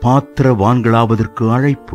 பாத்திரவான்களாவதற்கு அழைப்பு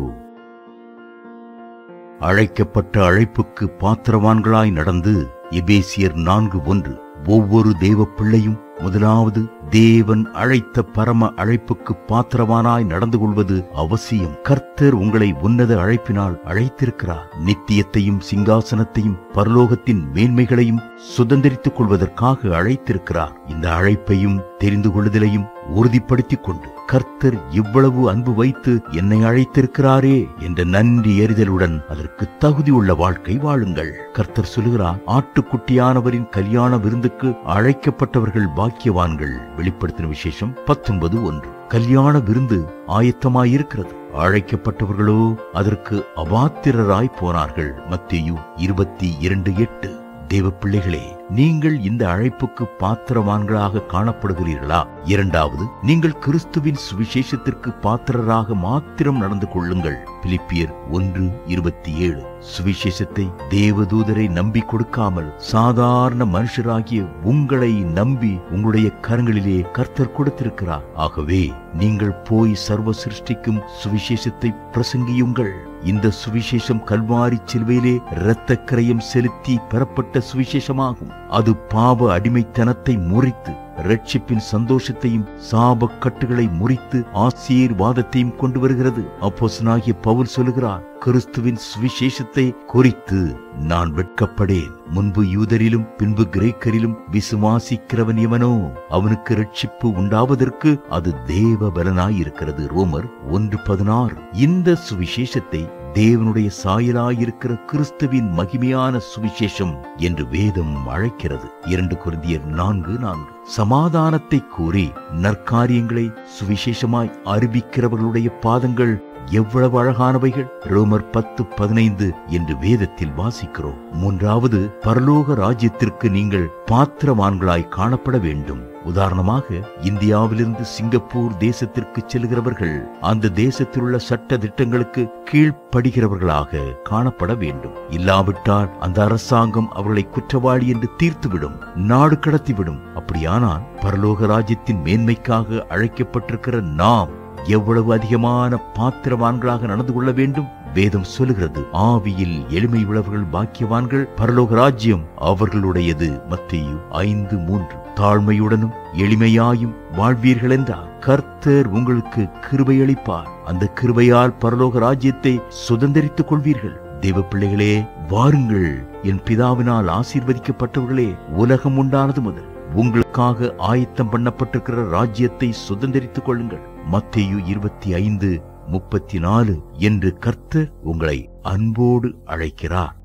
அழைக்கப்பட்ட அழைப்புக்கு பாத்திரவான்களாய் நடந்து எபேசியர் நான்கு ஒன்று ஒவ்வொரு தேவ பிள்ளையும் முதலாவது தேவன் அழைத்த பரம அழைப்புக்கு பாத்திரவானாய் நடந்து கொள்வது அவசியம் கர்த்தர் உங்களை உன்னத அழைப்பினால் அழைத்திருக்கிறார் நித்தியத்தையும் சிங்காசனத்தையும் பரலோகத்தின் மேன்மைகளையும் சுதந்திரித்துக் கொள்வதற்காக அழைத்திருக்கிறார் இந்த அழைப்பையும் தெரிந்து கொள்ளுதலையும் உறுதிப்படுத்திக் கொண்டு கர்த்தர் இவ்வளவு அன்பு வைத்து என்னை அழைத்திருக்கிறாரே என்ற நன்றி எறிதலுடன் அதற்கு தகுதியுள்ள வாழ்க்கை வாழுங்கள் கர்த்தர் சொல்லுகிறார் ஆட்டுக்குட்டியானவரின் கல்யாண விருந்துக்கு அழைக்கப்பட்டவர்கள் பாக்கியவான்கள் வெளிப்படுத்தின விசேஷம் பத்தொன்பது ஒன்று கல்யாண விருந்து ஆயத்தமாயிருக்கிறது அழைக்கப்பட்டவர்களோ அதற்கு அபாத்திரராய் போனார்கள் மத்தேயு இருபத்தி இரண்டு எட்டு தேவ பிள்ளைகளே நீங்கள் இந்த அழைப்புக்கு பாத்திரவான்களாக காணப்படுகிறீர்களா இரண்டாவது நீங்கள் கிறிஸ்துவின் சுவிசேஷத்திற்கு பாத்திரராக மாத்திரம் நடந்து கொள்ளுங்கள் பிலிப்பியர் ஒன்று இருபத்தி ஏழு சுவிசேஷத்தை தேவதூதரை நம்பி கொடுக்காமல் சாதாரண மனுஷராகிய உங்களை நம்பி உங்களுடைய கரங்களிலே கர்த்தர் கொடுத்திருக்கிறார் ஆகவே நீங்கள் போய் சர்வ சிருஷ்டிக்கும் சுவிசேஷத்தை பிரசங்கியுங்கள் இந்த சுவிசேஷம் கல்வாரி சிலுவையிலே இரத்த கிரயம் செலுத்தி பெறப்பட்ட சுவிசேஷமாகும் அது பாவ அடிமைத்தனத்தை முறித்து ரட்சிப்பின் சந்தோஷத்தையும் சாப கட்டுகளை முறித்து ஆசீர்வாதத்தையும் கொண்டு வருகிறது அப்போசனாகிய பவுல் சொல்லுகிறார் கிறிஸ்துவின் சுவிசேஷத்தை குறித்து நான் வெட்கப்படேன் முன்பு யூதரிலும் பின்பு கிரேக்கரிலும் விசுவாசிக்கிறவன் எவனோ அவனுக்கு ரட்சிப்பு உண்டாவதற்கு அது தேவ பலனாயிருக்கிறது ரோமர் ஒன்று பதினாறு இந்த சுவிசேஷத்தை தேவனுடைய சாயலாயிருக்கிற கிறிஸ்துவின் மகிமையான சுவிசேஷம் என்று வேதம் அழைக்கிறது இரண்டு குருந்தியர் நான்கு நான்கு சமாதானத்தை கூறி நற்காரியங்களை சுவிசேஷமாய் அறிவிக்கிறவர்களுடைய பாதங்கள் எவ்வளவு அழகானவைகள் ரோமர் பத்து பதினைந்து என்று வேதத்தில் வாசிக்கிறோம் மூன்றாவது பரலோக ராஜ்யத்திற்கு நீங்கள் பாத்திரவான்களாய் காணப்பட வேண்டும் உதாரணமாக இந்தியாவிலிருந்து சிங்கப்பூர் தேசத்திற்கு செல்கிறவர்கள் அந்த தேசத்தில் உள்ள சட்ட திட்டங்களுக்கு கீழ்ப்படுகிறவர்களாக காணப்பட வேண்டும் இல்லாவிட்டால் அந்த அரசாங்கம் அவர்களை குற்றவாளி என்று தீர்த்துவிடும் நாடு கடத்திவிடும் அப்படியானால் பரலோக ராஜ்யத்தின் மேன்மைக்காக அழைக்கப்பட்டிருக்கிற நாம் எவ்வளவு அதிகமான பாத்திரவான்களாக நடந்து கொள்ள வேண்டும் வேதம் சொல்லுகிறது ஆவியில் எளிமை உள்ளவர்கள் பாக்கியவான்கள் பரலோக ராஜ்யம் அவர்களுடையது மத்திய ஐந்து மூன்று தாழ்மையுடனும் எளிமையாயும் வாழ்வீர்கள் என்றார் கர்த்தர் உங்களுக்கு கிருபை அளிப்பார் அந்த கிருபையால் பரலோக ராஜ்யத்தை சுதந்திரித்துக் கொள்வீர்கள் தேவ பிள்ளைகளே வாருங்கள் என் பிதாவினால் ஆசீர்வதிக்கப்பட்டவர்களே உலகம் உண்டானது முதல் உங்களுக்காக ஆயத்தம் பண்ணப்பட்டிருக்கிற ராஜ்யத்தை சுதந்திரித்துக் கொள்ளுங்கள் மத்தேயு இருபத்தி ஐந்து முப்பத்தி நாலு என்று கர்த்தர் உங்களை அன்போடு அழைக்கிறார்